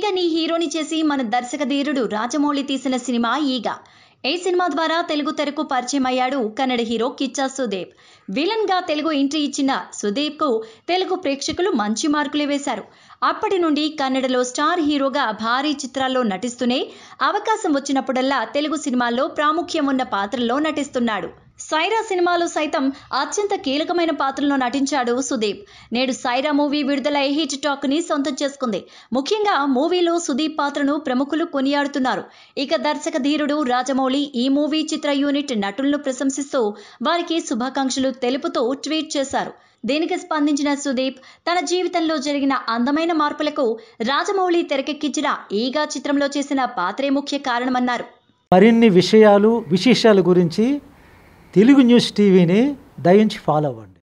ఈగని హీరోని చేసి మన దర్శక ధీరుడు రాజమౌళి తీసిన సినిమా ఈగ ఈ సినిమా ద్వారా తెలుగు తెరకు పరిచయం అయ్యాడు కన్నడ హీరో కిచ్చా సుదీప్ విలన్ గా తెలుగు ఎంట్రీ ఇచ్చిన సుదీప్ కు తెలుగు ప్రేక్షకులు మంచి మార్కులే వేశారు అప్పటి నుండి కన్నడలో స్టార్ హీరోగా భారీ చిత్రాల్లో నటిస్తూనే అవకాశం వచ్చినప్పుడల్లా తెలుగు సినిమాల్లో ప్రాముఖ్యం ఉన్న పాత్రల్లో నటిస్తున్నాడు సైరా సినిమాలో సైతం అత్యంత కీలకమైన పాత్రలో నటించాడు సుదీప్ నేడు సైరా మూవీ విడుదలై హిట్ టాక్ ని సొంతం చేసుకుంది ముఖ్యంగా మూవీలో సుదీప్ పాత్రను ప్రముఖులు కొనియాడుతున్నారు ఇక దర్శక ధీరుడు రాజమౌళి ఈ మూవీ చిత్ర యూనిట్ నటులను ప్రశంసిస్తూ వారికి శుభాకాంక్షలు తెలుపుతూ ట్వీట్ చేశారు దీనికి స్పందించిన సుదీప్ తన జీవితంలో జరిగిన అందమైన మార్పులకు రాజమౌళి తెరకెక్కించిన ఈగా చిత్రంలో చేసిన పాత్రే ముఖ్య కారణమన్నారు మరిన్ని విషయాలు విశేషాల గురించి తెలుగు న్యూస్ టీవీని దయించి ఫాలో అవ్వండి